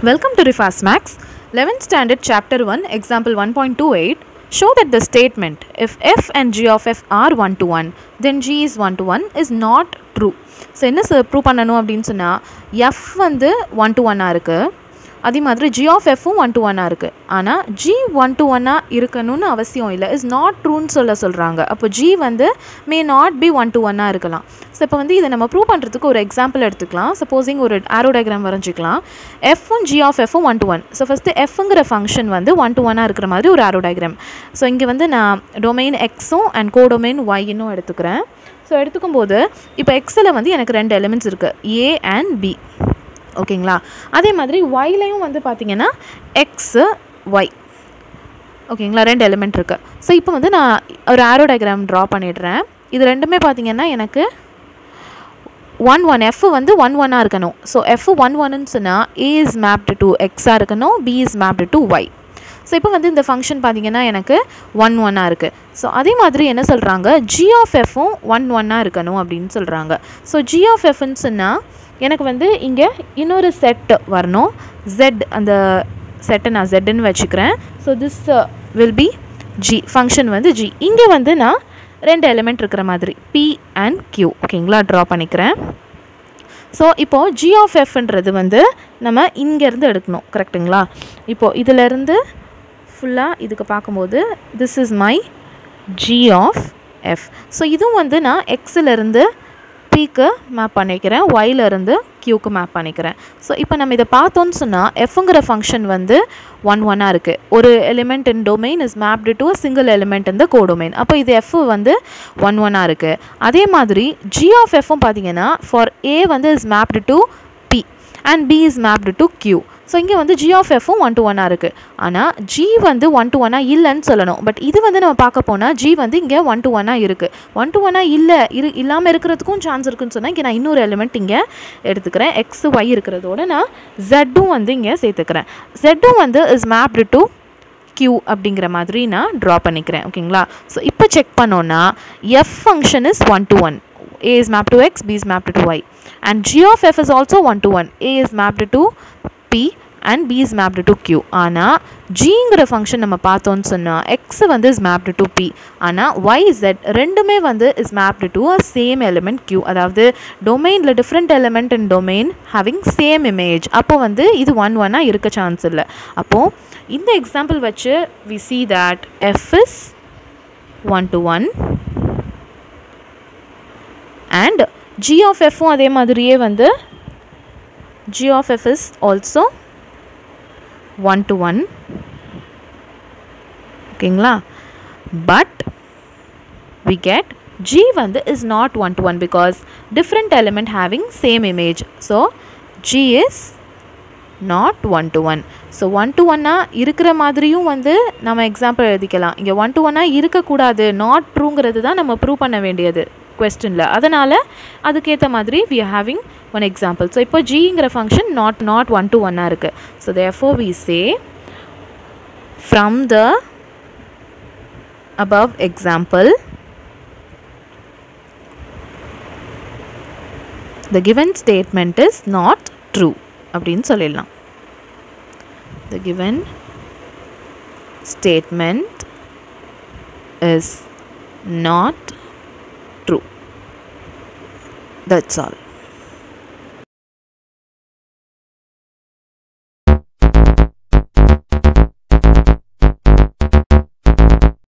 Welcome to Rifas Max, 11th Standard Chapter 1, Example 1.28. Show that the statement if f and g of f are 1 to 1, then g is 1 to 1 is not true. So என்ன prove பண்ணணும் அப்படின்னு சொன்னால் F வந்து one to ஒன்னாக இருக்குது அதே மாதிரி G of எஃப்பும் ஒன் டு ஒன்னாக இருக்குது ஆனால் ஜி ஒன் டு ஒன்னாக இருக்கணும்னு அவசியம் இல்லை இஸ் நாட் ட்ரூன்னு சொல்ல சொல்கிறாங்க அப்போ ஜி வந்து may not be one to ஒன்னாக இருக்கலாம் ஸோ இப்போ வந்து இதை நம்ம ப்ரூவ் பண்ணுறதுக்கு ஒரு எக்ஸாம்பிள் எடுத்துக்கலாம் சப்போஸிங் ஒரு ஆரோ டயக்ராம் வரைஞ்சிக்கலாம் எஃப்பும் ஜி ஆஃப் எஃப்பும் one to one so first எஃப்ங்கிற ஃபங்க்ஷன் வந்து ஒன் டு ஒன்னாக இருக்கிற மாதிரி ஒரு ஆரோ டயக்ராம் ஸோ இங்கே வந்து நான் டொமைன் எக்ஸும் அண்ட் கோடொமைன் ஒய்னும் எடுத்துக்கிறேன் ஸோ எடுத்துக்கும் போது இப்போ எக்ஸில் வந்து எனக்கு ரெண்டு எலிமெண்ட்ஸ் இருக்குது ஏ அண்ட் பி ஓகேங்களா அதே மாதிரி ஒய்லையும் வந்து பார்த்தீங்கன்னா எக்ஸு ஒய் ஓகேங்களா ரெண்டு எலிமெண்ட் இருக்குது ஸோ இப்போ வந்து நான் ஒரு ஆரோ டயக்ராம் ட்ரா பண்ணிடுறேன் இது ரெண்டுமே பார்த்தீங்கன்னா எனக்கு ஒன் ஒன் எஃப் வந்து ஒன் ஒன்னாக இருக்கணும் ஸோ எஃப் ஒன் ஒன்னு சொன்னால் ஏ இஸ் மேப்டு டு எக்ஸாக இருக்கணும் B is mapped to Y so இப்போ வந்து இந்த ஃபங்க்ஷன் பார்த்தீங்கன்னா எனக்கு ஒன் ஒன்னாக இருக்குது ஸோ அதே மாதிரி என்ன சொல்கிறாங்க ஜி ஆஃப் எஃப்பும் ஒன் ஒன்னாக இருக்கணும் அப்படின்னு சொல்கிறாங்க ஸோ ஜி ஆஃப் எஃப்னு சொன்னால் எனக்கு வந்து இங்கே இன்னொரு செட் வரணும் ஜெட் அந்த செட்டை நான் ஜெட்டுன்னு வச்சுக்கிறேன் so this will be G function வந்து ஜி இங்கே வந்து நான் ரெண்டு எலிமெண்ட் இருக்கிற மாதிரி பி அண்ட் கியூ ஓகேங்களா ட்ரா பண்ணிக்கிறேன் ஸோ இப்போது ஜி ஆஃப் எஃப்ன்றது வந்து நம்ம இங்கேருந்து எடுக்கணும் கரெக்டுங்களா இப்போது இதிலேருந்து ஃபுல்லாக இதுக்கு பார்க்கும்போது this is my G of F so இதுவும் வந்து நான் எக்ஸிலேருந்து பிக்கு மேப் பண்ணிக்கிறேன் ஒயிலேருந்து கியூக்கு மேப் பண்ணிக்கிறேன் ஸோ இப்போ நம்ம இதை பார்த்தோன்னு சொன்னால் எஃப்ங்கிற ஃபங்க்ஷன் வந்து ஒன் ஒன்னாக இருக்குது ஒரு element in domain is mapped to single element இந்த கோடொமைன் அப்போ இது எஃப் வந்து ஒன் ஒன்னாக இருக்குது அதே மாதிரி ஜி ஆஃப் எஃப்பும் பார்த்தீங்கன்னா ஃபார் ஏ வந்து is mapped to B and B is mapped to Q so இங்கே வந்து ஜி ஆஃப் எஃப்பும் ஒன் டு ஒன்னாக இருக்குது ஆனால் ஜி வந்து ஒன் டு ஒன்னாக இல்லைன்னு சொல்லணும் பட் இது வந்து நம்ம பார்க்க போனால் ஜி வந்து இங்கே ஒன் டு ஒன்னாக இருக்குது ஒன் டு ஒன்னாக இல்லை இரு இல்லாமல் இருக்கிறதுக்கும் சான்ஸ் இருக்குன்னு சொன்னால் இங்கே நான் இன்னொரு எலிமெண்ட் இங்கே எடுத்துக்கிறேன் எக்ஸ் ஒய் இருக்கிறதோட நான் ஜெட்டும் வந்து இங்கே சேர்த்துக்கிறேன் ஜெட்டும் வந்து இஸ் மேப்டு டு கியூ அப்படிங்கிற மாதிரி நான் ட்ரா பண்ணிக்கிறேன் ஓகேங்களா ஸோ இப்போ செக் பண்ணோன்னா F function is one to one A is mapped to X, B is mapped to Y. And G of F is also 1 to 1. A is mapped to P and B is mapped to Q. ஆனால் ஜிங்கிற function நம்ம பார்த்தோன்னு சொன்னால் X வந்து is mapped to B ஆனால் Y Z ரெண்டுமே வந்து is mapped to a same element Q அதாவது டொமைனில் different element in domain having same image அப்போ வந்து இது ஒன் ஒன்னாக இருக்க சான்ஸ் இல்லை அப்போது இந்த எக்ஸாம்பிள் வச்சு we see that F is one to one and G of எஃப்பும் அதே மாதிரியே வந்து G of F is also one to one ஓகேங்களா பட் வி கெட் ஜி வந்து is not one to one because different element having same image so G is not one to one so one to ஒன்னாக இருக்கிற மாதிரியும் வந்து நம்ம example எழுதிக்கலாம் இங்கே one to ஒன்னாக இருக்கக்கூடாது நாட் ட்ரூங்கிறது தான் நம்ம ப்ரூவ் பண்ண வேண்டியது கொஸ்டினில் அதனால் அதுக்கேற்ற மாதிரி we are having one example so இப்போ ஜிங்கிற function not not one to ஒன்னாக இருக்குது so therefore we say from the above example the given statement is not true அப்படின்னு சொல்லிடலாம் the given statement is not true that's all